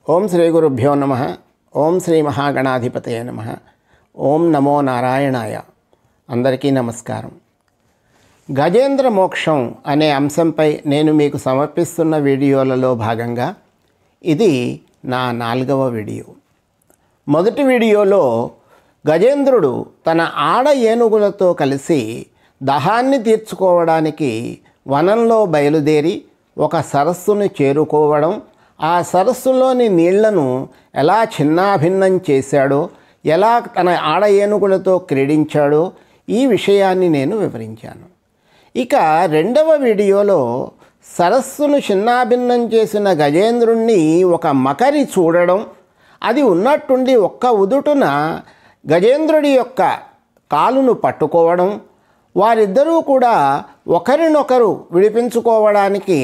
ఓం శ్రీ గురుభ్యో నమ ఓం శ్రీ మహాగణాధిపతయ నమ ఓం నమో నారాయణాయ అందరికీ నమస్కారం గజేంద్ర మోక్షం అనే అంశంపై నేను మీకు సమర్పిస్తున్న వీడియోలలో భాగంగా ఇది నా నాలుగవ వీడియో మొదటి వీడియోలో గజేంద్రుడు తన ఆడ ఏనుగులతో కలిసి దహాన్ని తీర్చుకోవడానికి వనంలో బయలుదేరి ఒక సరస్సును చేరుకోవడం ఆ సరస్సులోని నీళ్లను ఎలా చిన్నాభిన్నం చేశాడో ఎలా తన ఆడ ఏనుగులతో క్రీడించాడో ఈ విషయాన్ని నేను వివరించాను ఇక రెండవ వీడియోలో సరస్సును చిన్నాభిన్నం చేసిన గజేంద్రుణ్ణి ఒక మకరి చూడడం అది ఉన్నట్టుండి ఒక్క ఉదుటున గజేంద్రుడి యొక్క కాలును పట్టుకోవడం వారిద్దరూ కూడా ఒకరినొకరు విడిపించుకోవడానికి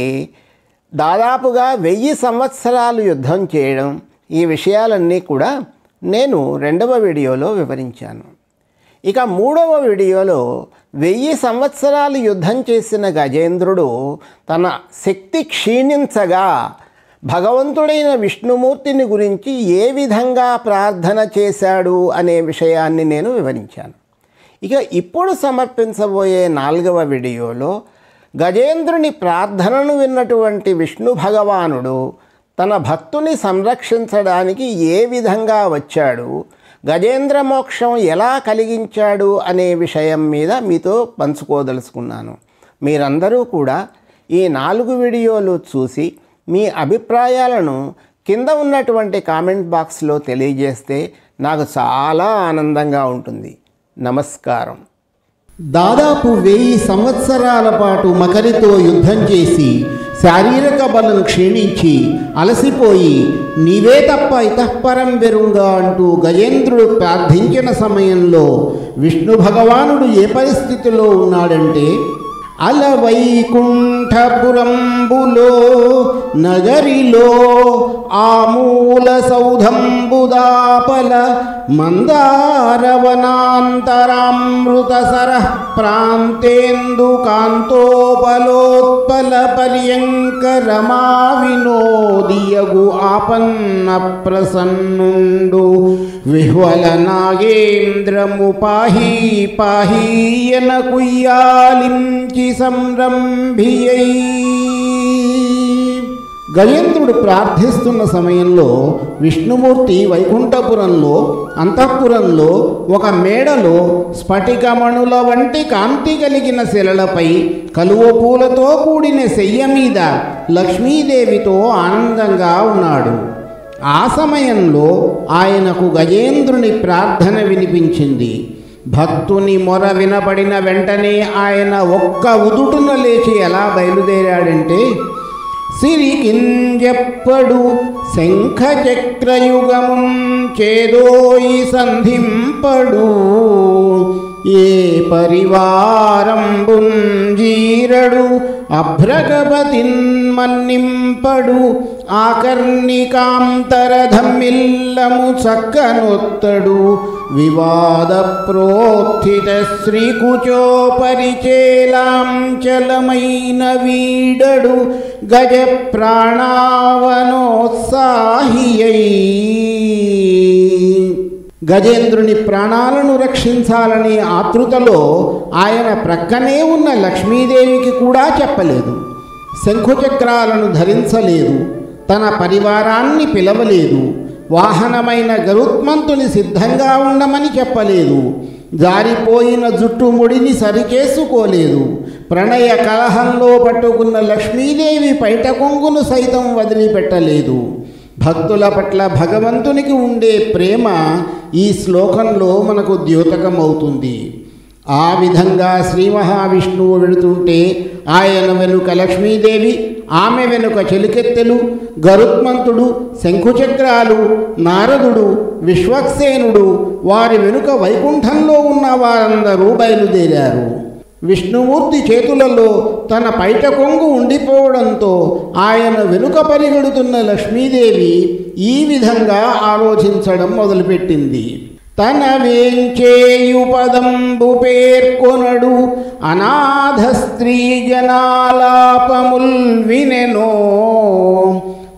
దాదాపుగా వెయ్యి సంవత్సరాలు యుద్ధం చేయడం ఈ విషయాలన్నీ కూడా నేను రెండవ వీడియోలో వివరించాను ఇక మూడవ వీడియోలో వెయ్యి సంవత్సరాలు యుద్ధం చేసిన గజేంద్రుడు తన శక్తి క్షీణించగా భగవంతుడైన విష్ణుమూర్తిని గురించి ఏ విధంగా ప్రార్థన చేశాడు అనే విషయాన్ని నేను వివరించాను ఇక ఇప్పుడు సమర్పించబోయే నాలుగవ వీడియోలో గజేంద్రుని ప్రార్థనను విన్నటువంటి విష్ణు భగవానుడు తన భక్తుని సంరక్షించడానికి ఏ విధంగా వచ్చాడు గజేంద్ర మోక్షం ఎలా కలిగించాడు అనే విషయం మీద మీతో పంచుకోదలుచుకున్నాను మీరందరూ కూడా ఈ నాలుగు వీడియోలు చూసి మీ అభిప్రాయాలను కింద ఉన్నటువంటి కామెంట్ బాక్స్లో తెలియజేస్తే నాకు చాలా ఆనందంగా ఉంటుంది నమస్కారం దాదాపు వెయ్యి సంవత్సరాల పాటు మకరితో యుద్ధం చేసి శారీరక బలం క్షీణించి అలసిపోయి నీవే తప్ప ఇతఃపరం వెరుంగా అంటూ గజేంద్రుడు ప్రార్థించిన సమయంలో విష్ణు భగవానుడు ఏ పరిస్థితిలో ఉన్నాడంటే అలవైకుంఠపురంబులో నగరిలో ఆమూల సౌధంబుదాపల మందారవనాంతరామృత సర ప్రాంతేందు కాంతోపలోత్పల పర్యంక రమా వినోదియగు ఆపన్న ప్రసన్నుండు విహ్వల నాగేంద్రము పాహీ పాహీయన కుయ్యాలించి సంరంభియై గజేంద్రుడు ప్రార్థిస్తున్న సమయంలో విష్ణుమూర్తి వైకుంఠపురంలో అంతఃపురంలో ఒక మేడలో స్ఫటికమణుల వంటి కాంతి కలిగిన శిలలపై కలువ పూలతో కూడిన శయ్య మీద లక్ష్మీదేవితో ఆనందంగా ఉన్నాడు ఆ సమయంలో ఆయనకు గజేంద్రుని ప్రార్థన వినిపించింది భక్తుని మొర వినపడిన వెంటనే ఆయన ఒక్క ఉదుటున లేచి ఎలా బయలుదేరాడంటే సిరికింజెప్పడు శంఖ చక్రయుగముం చేదోయి సంధింపడు ఏ పరివారంబుంజీరడు అభ్రగపతిన్మన్నింపడు ఆకర్ణికాంతరధమ్మిల్లము చక్కనొత్తడు వివాద ప్రోత్థిత శ్రీకుచోపరిచేలాంచలమైన వీడడు గజ ప్రాణావనోత్సాహియై గజేంద్రుని ప్రాణాలను రక్షించాలనే ఆతృతలో ఆయన ప్రక్కనే ఉన్న లక్ష్మీదేవికి కూడా చెప్పలేదు శంఖుచక్రాలను ధరించలేదు తన పరివారాన్ని పిలవలేదు వాహనమైన గరుత్మంతుని సిద్ధంగా ఉండమని చెప్పలేదు జారిపోయిన జుట్టుముడిని సరిచేసుకోలేదు ప్రణయ కలహంలో పట్టుకున్న లక్ష్మీదేవి పైట కొంగును సైతం వదిలిపెట్టలేదు భక్తుల పట్ల భగవంతునికి ఉండే ప్రేమ ఈ శ్లోకంలో మనకు ద్యోతకమవుతుంది ఆ విధంగా శ్రీ మహావిష్ణువు వెళుతుంటే ఆయన వెనుక లక్ష్మీదేవి ఆమె వెనుక చెలికెత్తెలు గరుత్మంతుడు శంఖుచక్రాలు నారదుడు విశ్వక్సేనుడు వారి వెనుక వైకుంఠంలో ఉన్న వారందరూ బయలుదేరారు విష్ణుమూర్తి చేతులలో తన పైట కొంగు ఉండిపోవడంతో ఆయన వెనుక పరిగెడుతున్న లక్ష్మీదేవి ఈ విధంగా ఆలోచించడం మొదలుపెట్టింది తన వేంచేయు పదంబు పేర్కొనడు అనాథ స్త్రీ జనాలాపముల్ వినెనో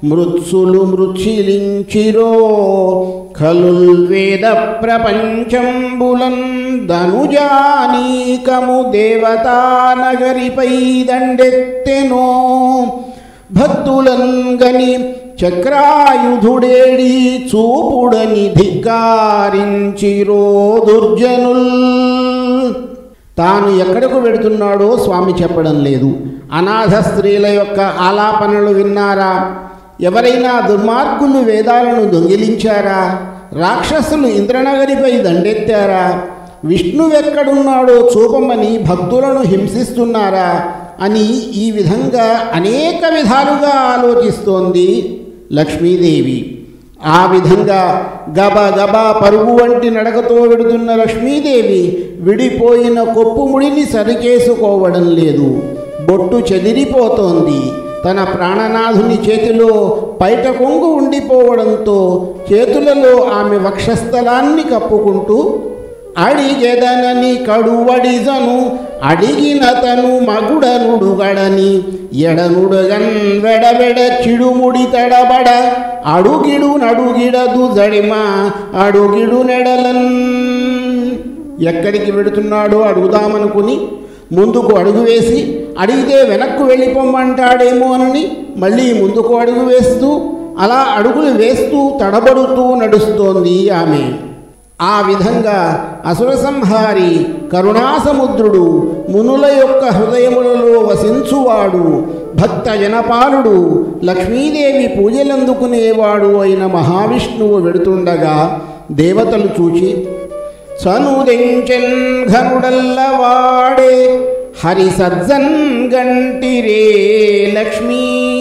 మృత్సులు మృచ్చిలించిరో ఖలుల్ వేద ప్రపంచంబులన్ ధనుజానీకము దేవతా నగరిపై దండెత్తెనో భక్తులన్ గని చక్రాయుధుడేడి చూపుడని ధిక్కారించిరో దుర్జనుల్ తాను ఎక్కడకు వెడుతున్నాడో స్వామి చెప్పడం లేదు అనాథ స్త్రీల యొక్క ఆలాపనలు విన్నారా ఎవరైనా దుర్మార్గులు వేదాలను దొంగిలించారా రాక్షసులు ఇంద్రనగరిపై దండెత్తారా విష్ణువెక్కడున్నాడో చూపమని భక్తులను హింసిస్తున్నారా అని ఈ విధంగా అనేక విధాలుగా ఆలోచిస్తోంది లక్ష్మీదేవి ఆ విధంగా గబ గబా పరుగు వంటి నడకతో వెడుతున్న లక్ష్మీదేవి విడిపోయిన కొప్పు ముడిని సరిచేసుకోవడం లేదు బొట్టు చెదిరిపోతోంది తన ప్రాణనాథుని చేతిలో పైట కొంగు ఉండిపోవడంతో చేతులలో ఆమె వక్షస్థలాన్ని కప్పుకుంటూ అడిగెదనని కడువడిజను అడిగిన తను మగుడనుడుగడని ఎడనుడగన్ వెడవెడ చిడుముడి తడబడ అడుగిడు నడుగిడదు జడిమ అడుగిడు నెడలన్ ఎక్కడికి వెడుతున్నాడో అడుగుదామనుకుని ముందుకు అడుగు వేసి అడిగితే వెనక్కు వెళ్ళిపోమ్మంటాడేమో అని మళ్ళీ ముందుకు అడుగు వేస్తూ అలా అడుగులు వేస్తూ తడబడుతూ నడుస్తోంది ఆమె ఆ విధంగా అసుర సంహారి కరుణాసముద్రుడు మునుల యొక్క హృదయములలో వసించువాడు భక్త జనపాలుడు లక్ష్మీదేవి పూజలందుకునేవాడు అయిన మహావిష్ణువు వెడుతుండగా దేవతలు చూచి చనుదెంచెన్ ఘనుడల్లవాడే హరి సజ్జన్ గంటిరే లక్ష్మీ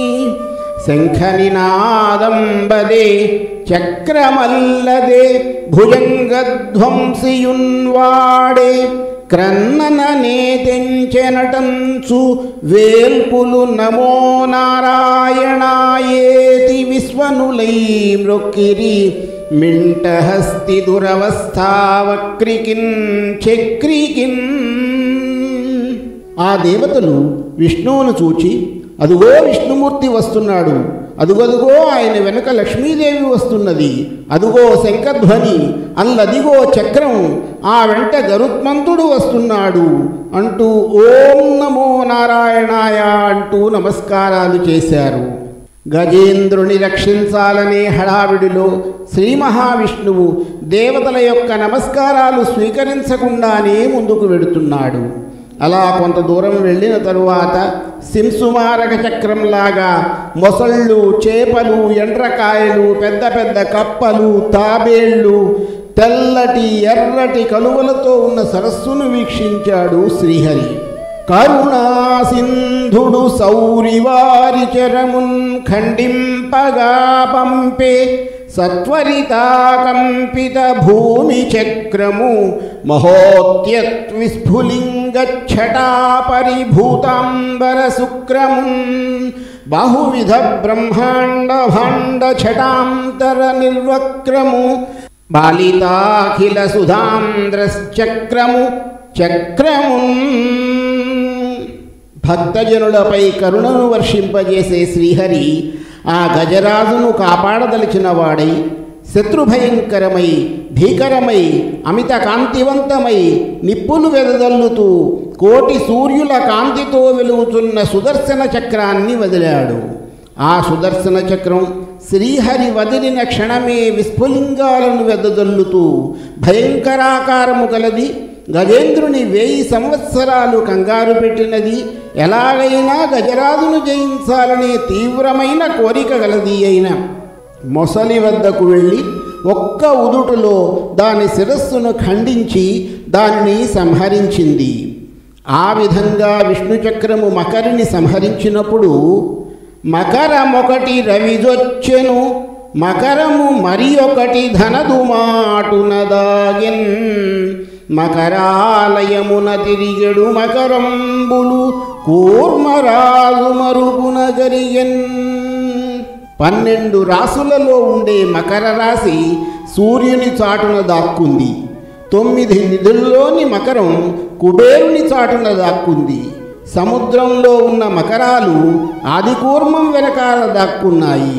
శంఖనినాదంబదే చక్రమల్లదే భుజంగధ్వంసియున్వాడే క్రన్నననే తెంచెనటంచు వేల్పులు నమో నారాయణాయేతి విశ్వనులై మృక్కిరి మింటహస్తి దురవస్థావక్రికిన్ చక్రికిన్ ఆ దేవతలు విష్ణువును చూచి అదుగో విష్ణుమూర్తి వస్తున్నాడు అదుగదుగో ఆయన వెనుక లక్ష్మీదేవి వస్తున్నది అదుగో శంఖధ్వని అల్లదిగో చక్రం ఆ వెంట గరుత్మంతుడు వస్తున్నాడు అంటూ ఓం నమో నారాయణాయ అంటూ నమస్కారాలు చేశారు గజేంద్రుని రక్షించాలనే హడావిడిలో శ్రీ మహావిష్ణువు దేవతల యొక్క నమస్కారాలు స్వీకరించకుండానే ముందుకు వెడుతున్నాడు అలా కొంత దూరం వెళ్ళిన తరువాత సింసుమారక చక్రంలాగా మొసళ్ళు చేపలు ఎండ్రకాయలు పెద్ద పెద్ద కప్పలు తాబేళ్ళు తెల్లటి ఎర్రటి కలువలతో ఉన్న సరస్సును వీక్షించాడు శ్రీహరి కరుణా సింధుడు సౌరివారి చరమున్ ఖండింపగా పంపే సత్వరితాకంపిత భూమి చక్రము మహోత్యత్ విస్ఫులింగఛటా పరిభూతాంబర శుక్రమున్ బహువిధ బ్రహ్మాండ భాండ ఛటాంతర నిర్వక్రము బాలితాఖిల సుధాంధ్రశ్చక్రము చక్రమున్ భక్తజనులపై కరుణను వర్షింపజేసే శ్రీహరి ఆ గజరాజును కాపాడదలిచిన వాడై శత్రుభయంకరమై భీకరమై అమిత కాంతివంతమై నిప్పులు వెదజల్లుతూ కోటి సూర్యుల కాంతితో వెలుగుతున్న సుదర్శన చక్రాన్ని వదిలాడు ఆ సుదర్శన చక్రం శ్రీహరి వదిలిన క్షణమే విస్ఫులింగాలను వెదజల్లుతూ భయంకరాకారము కలది గజేంద్రుని వేయి సంవత్సరాలు కంగారు పెట్టినది ఎలాగైనా గజరాజును జయించాలనే తీవ్రమైన కోరిక గలది అయిన మొసలి వద్దకు వెళ్ళి ఒక్క ఉదుటులో దాని శిరస్సును ఖండించి దానిని సంహరించింది ఆ విధంగా విష్ణు చక్రము మకరిని సంహరించినప్పుడు మకరమొకటి రవిజొచ్చెను మకరము మరి ఒకటి ధనదుమాటునదాగిన్ మకరాలయమున తిరిగెడు మకరంబులు కూర్మరాజు మరుగున జరిగెన్ పన్నెండు రాసులలో ఉండే మకర రాశి సూర్యుని చాటున దాక్కుంది తొమ్మిది నిధుల్లోని మకరం కుబేరుని చాటున దాక్కుంది సముద్రంలో ఉన్న మకరాలు ఆదికూర్మం వెనకాల దాక్కున్నాయి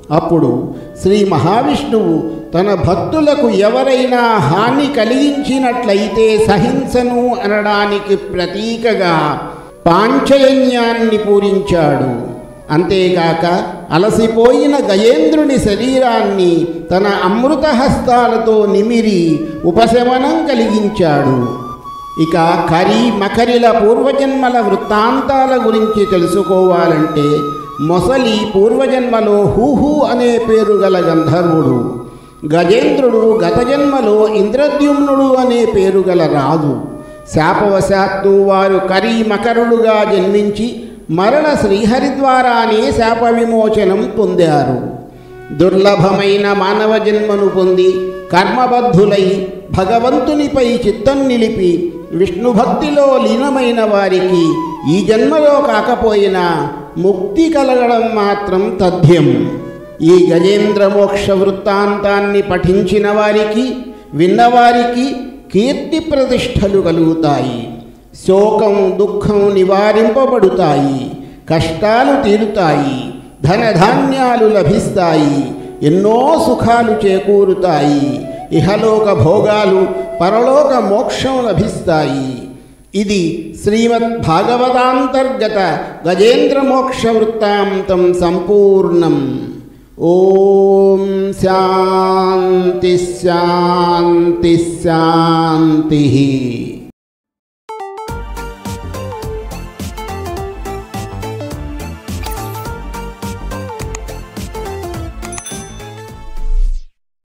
అప్పుడు శ్రీ మహావిష్ణువు తన భక్తులకు ఎవరైనా హాని కలిగించినట్లయితే సహింసను అనడానికి ప్రతీకగా పాంచయన్యాన్ని పూరించాడు అంతేగాక అలసిపోయిన గజేంద్రుని శరీరాన్ని తన అమృత హస్తాలతో నిమిరి ఉపశమనం కలిగించాడు ఇక కరి మకరిల పూర్వజన్మల వృత్తాంతాల గురించి తెలుసుకోవాలంటే మొసలి పూర్వజన్మలో హూహు అనే పేరు గల గంధర్వుడు గజేంద్రుడు గత జన్మలో ఇంద్రద్యుమ్నుడు అనే పేరు గల రాజు శాపవశాత్తు వారు కరి మకరులుగా జన్మించి మరణ శ్రీహరి ద్వారానే శాప విమోచనం పొందారు దుర్లభమైన మానవ జన్మను పొంది కర్మబద్ధులై భగవంతునిపై చిత్తం నిలిపి విష్ణు భక్తిలో లీనమైన వారికి ఈ జన్మలో కాకపోయినా ముక్తి కలగడం మాత్రం తథ్యం ఈ గజేంద్ర మోక్ష వృత్తాంతాన్ని పఠించిన వారికి విన్నవారికి కీర్తి ప్రతిష్టలు కలుగుతాయి శోకం దుఃఖం నివారింపబడుతాయి కష్టాలు తీరుతాయి ధనధాన్యాలు లభిస్తాయి ఎన్నో సుఖాలు చేకూరుతాయి ఇహలోక భోగాలు పరలోక మోక్షం లభిస్తాయి ఇది శ్రీమద్ భాగవతాంతర్గత గజేంద్ర మోక్ష వృత్తాంతం సంపూర్ణం ఓం శాంతి శాంతి శాంతి